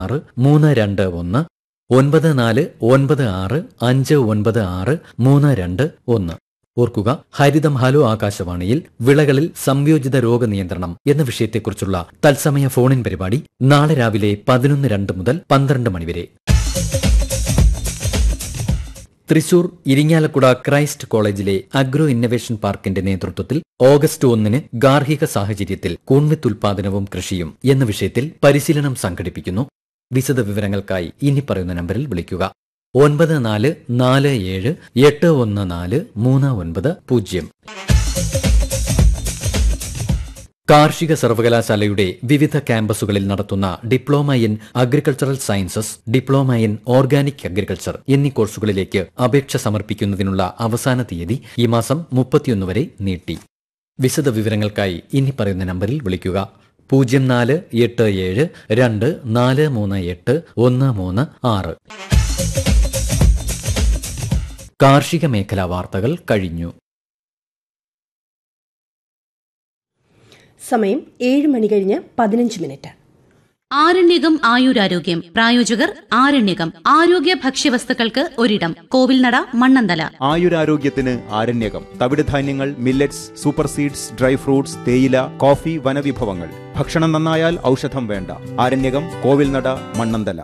ആറ് മൂന്ന് രണ്ട് ഒന്ന് ഒൻപത് നാല് ഒൻപത് ആറ് അഞ്ച് ഒൻപത് ആറ് മൂന്ന് രണ്ട് ഒന്ന് ഓർക്കുക ഹരിതം ഹലോ ആകാശവാണിയിൽ വിളകളിൽ സംയോജിത രോഗനിയന്ത്രണം എന്ന വിഷയത്തെക്കുറിച്ചുള്ള തത്സമയ ഫോണിൻ പരിപാടി നാളെ രാവിലെ പതിനൊന്ന് രണ്ട് മുതൽ പന്ത്രണ്ട് മണിവരെ തൃശൂർ ഇരിങ്ങാലക്കുട ക്രൈസ്റ്റ് കോളേജിലെ അഗ്രോ ഇന്നവേഷൻ പാർക്കിന്റെ നേതൃത്വത്തിൽ ഓഗസ്റ്റ് ഒന്നിന് ഗാർഹിക സാഹചര്യത്തിൽ കൂൺവിത്ത് ഉൽപാദനവും കൃഷിയും എന്ന വിഷയത്തിൽ പരിശീലനം സംഘടിപ്പിക്കുന്നു വിശദ വിവരങ്ങൾക്കായി ഇനി പറയുന്ന നമ്പറിൽ വിളിക്കുക ഒൻപത് നാല് നാല് ഏഴ് എട്ട് ഒന്ന് നാല് മൂന്ന് ഒൻപത് പൂജ്യം കാർഷിക സർവകലാശാലയുടെ വിവിധ ക്യാമ്പസുകളിൽ നടത്തുന്ന diploma in agricultural sciences diploma in organic agriculture എന്നീ കോഴ്സുകളിലേക്ക് അപേക്ഷ സമർപ്പിക്കുന്നതിനുള്ള അവസാന തീയതി ഈ മാസം മുപ്പത്തിയൊന്ന് വരെ നീട്ടി വിശദ വിവരങ്ങൾക്കായി ഇനി പറയുന്ന നമ്പറിൽ വിളിക്കുക പൂജ്യം നാല് എട്ട് ഏഴ് രണ്ട് നാല് മൂന്ന് എട്ട് ഒന്ന് മൂന്ന് ആറ് കാർഷിക മേഖലാ വാർത്തകൾ കഴിഞ്ഞു സമയം ഏഴ് മണി കഴിഞ്ഞ് പതിനഞ്ച് മിനിറ്റ് ആരണ്യകം ആയുരാരോഗ്യം പ്രായോജകർ ആരണ്യകം ആരോഗ്യ ഭക്ഷ്യവസ്തുക്കൾക്ക് ഒരിടം കോവിൽനട മണ്ണന്തല ആയുരാരോഗ്യത്തിന് ആരണ്യകം തവിടുധാന്യങ്ങൾ millets super seeds dry fruits തേയില കോഫി വനവിഭവങ്ങൾ ഭക്ഷണം നന്നായാൽ ഔഷധം വേണ്ട ആരണ്യകം കോവിൽനട മണ്ണന്തല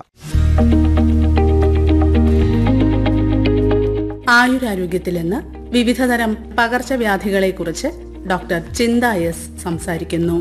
ആയുരാരോഗ്യത്തിൽ നിന്ന് വിവിധതരം പകർച്ചവ്യാധികളെക്കുറിച്ച് ഡോക്ടർ ചിന്ത എസ് സംസാരിക്കുന്നു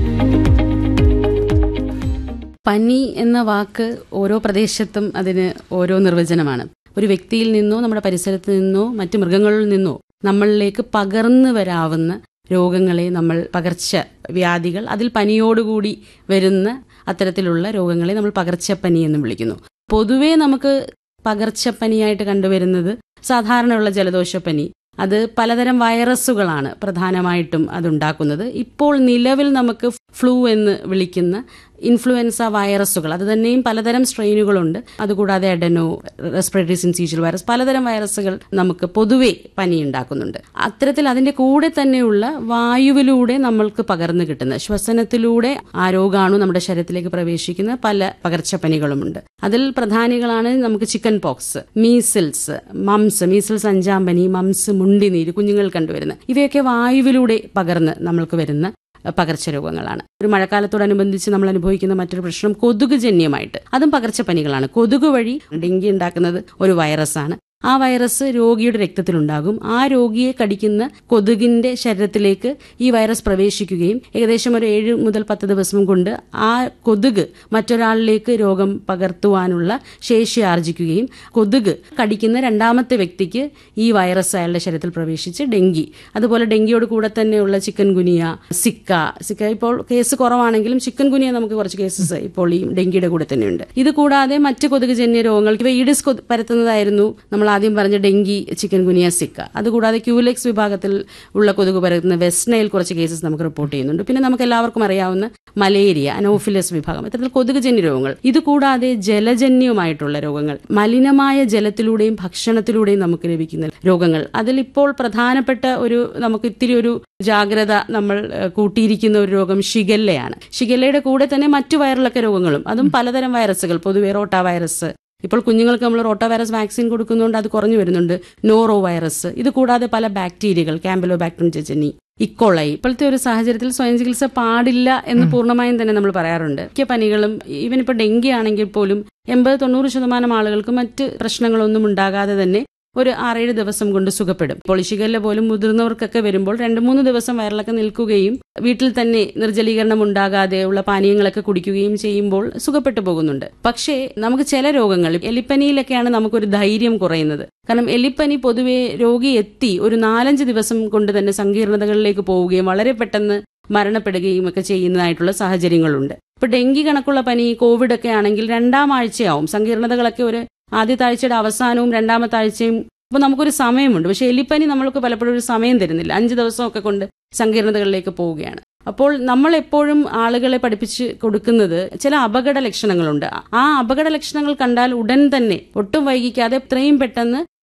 പനി എന്ന വാക്ക് ഓരോ പ്രദേശത്തും അതിന് ഓരോ നിർവചനമാണ് ഒരു വ്യക്തിയിൽ നിന്നോ നമ്മുടെ പരിസരത്ത് നിന്നോ മറ്റു മൃഗങ്ങളിൽ നിന്നോ നമ്മളിലേക്ക് പകർന്നു വരാവുന്ന രോഗങ്ങളെ നമ്മൾ പകർച്ച വ്യാധികൾ അതിൽ പനിയോടുകൂടി വരുന്ന അത്തരത്തിലുള്ള രോഗങ്ങളെ നമ്മൾ പകർച്ചപ്പനി എന്ന് വിളിക്കുന്നു പൊതുവേ നമുക്ക് പകർച്ചപ്പനിയായിട്ട് കണ്ടുവരുന്നത് സാധാരണയുള്ള ജലദോഷപ്പനി അത് പലതരം വൈറസുകളാണ് പ്രധാനമായിട്ടും അതുണ്ടാക്കുന്നത് ഇപ്പോൾ നിലവിൽ നമുക്ക് ഫ്ലൂ എന്ന് വിളിക്കുന്ന ഇൻഫ്ലുവൻസ വൈറസുകൾ അത് തന്നെയും പലതരം സ്ട്രെയിനുകളുണ്ട് അതുകൂടാതെ അഡനോ റെസ്പിറേറ്ററി സിൻസീഷ്യൽ വൈറസ് പലതരം വൈറസുകൾ നമുക്ക് പൊതുവെ പനി ഉണ്ടാക്കുന്നുണ്ട് അത്തരത്തിൽ അതിന്റെ കൂടെ തന്നെയുള്ള വായുവിലൂടെ നമ്മൾക്ക് പകർന്നു കിട്ടുന്ന ശ്വസനത്തിലൂടെ ആ രോഗാണു നമ്മുടെ ശരീരത്തിലേക്ക് പ്രവേശിക്കുന്ന പല പകർച്ചപ്പനികളുമുണ്ട് അതിൽ പ്രധാനികളാണ് നമുക്ക് chickenpox measles mumps measles അഞ്ചാം പനി മംസ് മുണ്ടിനീര് കുഞ്ഞുങ്ങൾ കണ്ടുവരുന്ന ഇവയൊക്കെ വായുവിലൂടെ പകർന്ന് നമ്മൾക്ക് വരുന്ന പകർച്ചരോഗങ്ങളാണ് ഒരു മഴക്കാലത്തോടനുബന്ധിച്ച് നമ്മൾ അനുഭവിക്കുന്ന മറ്റൊരു പ്രശ്നം കൊതുക് ജന്യമായിട്ട് അതും പകർച്ചപ്പനികളാണ് കൊതുക് വഴി ഡെങ്കി ഉണ്ടാക്കുന്നത് ഒരു വൈറസാണ് ആ വൈറസ് രോഗിയുടെ രക്തത്തിലുണ്ടാകും ആ രോഗിയെ കടിക്കുന്ന കൊതുകിന്റെ ശരീരത്തിലേക്ക് ഈ വൈറസ് പ്രവേശിക്കുകയും ഏകദേശം ഒരു ഏഴ് മുതൽ പത്ത് ദിവസം കൊണ്ട് ആ കൊതുക് മറ്റൊരാളിലേക്ക് രോഗം പകർത്തുവാനുള്ള ശേഷി ആർജിക്കുകയും കൊതുക് കടിക്കുന്ന രണ്ടാമത്തെ വ്യക്തിക്ക് ഈ വൈറസ് അയാളുടെ ശരീരത്തിൽ പ്രവേശിച്ച് ഡെങ്കി അതുപോലെ ഡെങ്കിയോട് കൂടെ തന്നെയുള്ള ചിക്കൻ ഗുനിയ സിക്ക സിക്ക ഇപ്പോൾ കേസ് കുറവാണെങ്കിലും ചിക്കൻ ഗുനിയ നമുക്ക് കുറച്ച് കേസസ് ഇപ്പോൾ ഈ ഡെങ്കിയുടെ കൂടെ തന്നെയുണ്ട് ഇത് കൂടാതെ മറ്റ് കൊതുക് ജന്യ രോഗങ്ങൾക്ക് ഇവ ഈഡിസ് കൊതു- പരത്തുന്നതായിരുന്നു നമ്മൾ ആദ്യം പറഞ്ഞ ഡെങ്കി ചിക്കൻ ഗുനിയ സിക്ക അതുകൂടാതെ ക്യൂലെക്സ് വിഭാഗത്തിൽ ഉള്ള കൊതുക് പരത്തുന്ന വെസ്നയിൽ കുറച്ച് കേസസ് നമുക്ക് റിപ്പോർട്ട് ചെയ്യുന്നുണ്ട് പിന്നെ നമുക്ക് എല്ലാവർക്കും അറിയാവുന്ന മലേറിയ അനോഫിലസ് വിഭാഗം ഇത്തരത്തിൽ കൊതുക് ജന്യ രോഗങ്ങൾ ഇത് കൂടാതെ ജലജന്യമായിട്ടുള്ള രോഗങ്ങൾ മലിനമായ ജലത്തിലൂടെയും ഭക്ഷണത്തിലൂടെയും നമുക്ക് ലഭിക്കുന്ന രോഗങ്ങൾ അതിലിപ്പോൾ പ്രധാനപ്പെട്ട ഒരു നമുക്ക് ഇത്തിരി ഒരു ജാഗ്രത നമ്മൾ ഏഹ്, കൂട്ടിയിരിക്കുന്ന ഒരു രോഗം ഷിഗല്ലയാണ് ഷിഗല്ലയുടെ കൂടെ തന്നെ മറ്റു വയറിളക്ക രോഗങ്ങളും അതും പലതരം വൈറസുകൾ പൊതുവെ റോട്ട വൈറസ് ഇപ്പോൾ കുഞ്ഞുങ്ങൾക്ക് നമ്മൾ റോട്ട വൈറസ് വാക്സിൻ കൊടുക്കുന്നതുകൊണ്ട് അത് കുറഞ്ഞു വരുന്നുണ്ട് നോറോ വൈറസ് ഇത് കൂടാതെ പല ബാക്ടീരിയകൾ ക്യാമ്പലോ ബാക്ടീരിയം ചെച്ചനി ഇക്കോളൈ ഇപ്പോഴത്തെ ഒരു സാഹചര്യത്തിൽ സ്വയം ചികിത്സ പാടില്ല എന്ന് പൂർണ്ണമായും തന്നെ നമ്മൾ പറയാറുണ്ട് മിക്ക പനികളും ഈവൻ ഇപ്പോൾ ഡെങ്കി ആണെങ്കിൽ പോലും എൺപത് തൊണ്ണൂറ് ശതമാനം ആളുകൾക്ക് മറ്റ് പ്രശ്നങ്ങളൊന്നും ഉണ്ടാകാതെ തന്നെ ഒരു ആറേഴ് ദിവസം കൊണ്ട് സുഖപ്പെടും ഇപ്പോൾ ഷിഗല്ല പോലും മുതിർന്നവർക്കൊക്കെ വരുമ്പോൾ രണ്ട് മൂന്ന് ദിവസം വയറിളക്കം നിൽക്കുകയും വീട്ടിൽ തന്നെ നിർജ്ജലീകരണം ഉണ്ടാകാതെ ഉള്ള പാനീയങ്ങളൊക്കെ കുടിക്കുകയും ചെയ്യുമ്പോൾ സുഖപ്പെട്ടു പോകുന്നുണ്ട് പക്ഷേ നമുക്ക് ചില രോഗങ്ങൾ എലിപ്പനിയിലൊക്കെയാണ് നമുക്കൊരു ധൈര്യം കുറയുന്നത് കാരണം എലിപ്പനി പൊതുവെ രോഗി എത്തി ഒരു നാലഞ്ച് ദിവസം കൊണ്ട് തന്നെ സങ്കീർണതകളിലേക്ക് പോവുകയും വളരെ പെട്ടെന്ന് മരണപ്പെടുകയും ഒക്കെ ചെയ്യുന്നതായിട്ടുള്ള സാഹചര്യങ്ങളുണ്ട് ഇപ്പൊ ഡെങ്കി കണക്കുള്ള പനി കോവിഡ് ഒക്കെ ആണെങ്കിൽ രണ്ടാം ആഴ്ചയാവും സങ്കീർണതകളൊക്കെ ഒരു ആദ്യത്തെ ആഴ്ചയുടെ അവസാനവും രണ്ടാമത്തെ ആഴ്ചയും അപ്പൊ നമുക്കൊരു സമയമുണ്ട് പക്ഷെ എലിപ്പനി നമ്മൾക്ക് പലപ്പോഴും ഒരു സമയം തരുന്നില്ല അഞ്ച് ദിവസമൊക്കെ കൊണ്ട് സങ്കീർണതകളിലേക്ക് പോവുകയാണ് അപ്പോൾ നമ്മൾ എപ്പോഴും ആളുകളെ പഠിപ്പിച്ച് കൊടുക്കുന്നത് ചില അപകട ലക്ഷണങ്ങളുണ്ട് ആ അപകട ലക്ഷണങ്ങൾ കണ്ടാൽ ഉടൻ തന്നെ ഒട്ടും വൈകിക്കാതെ എത്രയും പെട്ടെന്ന്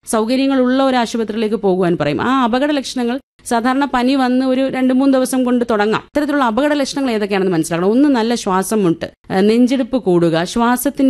സൗകര്യങ്ങളുള്ള ഒരു ആശുപത്രിയിലേക്ക് പോകുവാൻ പറയും ആ അപകട ലക്ഷണങ്ങൾ സാധാരണ പനി വന്ന് ഒരു രണ്ട് മൂന്ന് ദിവസം കൊണ്ട് തുടങ്ങാം ഇത്തരത്തിലുള്ള അപകട ലക്ഷണങ്ങൾ ഏതൊക്കെയാണെന്ന് മനസ്സിലാക്കണം ഒന്ന് നല്ല ശ്വാസം മുട്ട് ഏഹ് നെഞ്ചെടുപ്പ് കൂടുക ശ്വാസത്തിന്റെ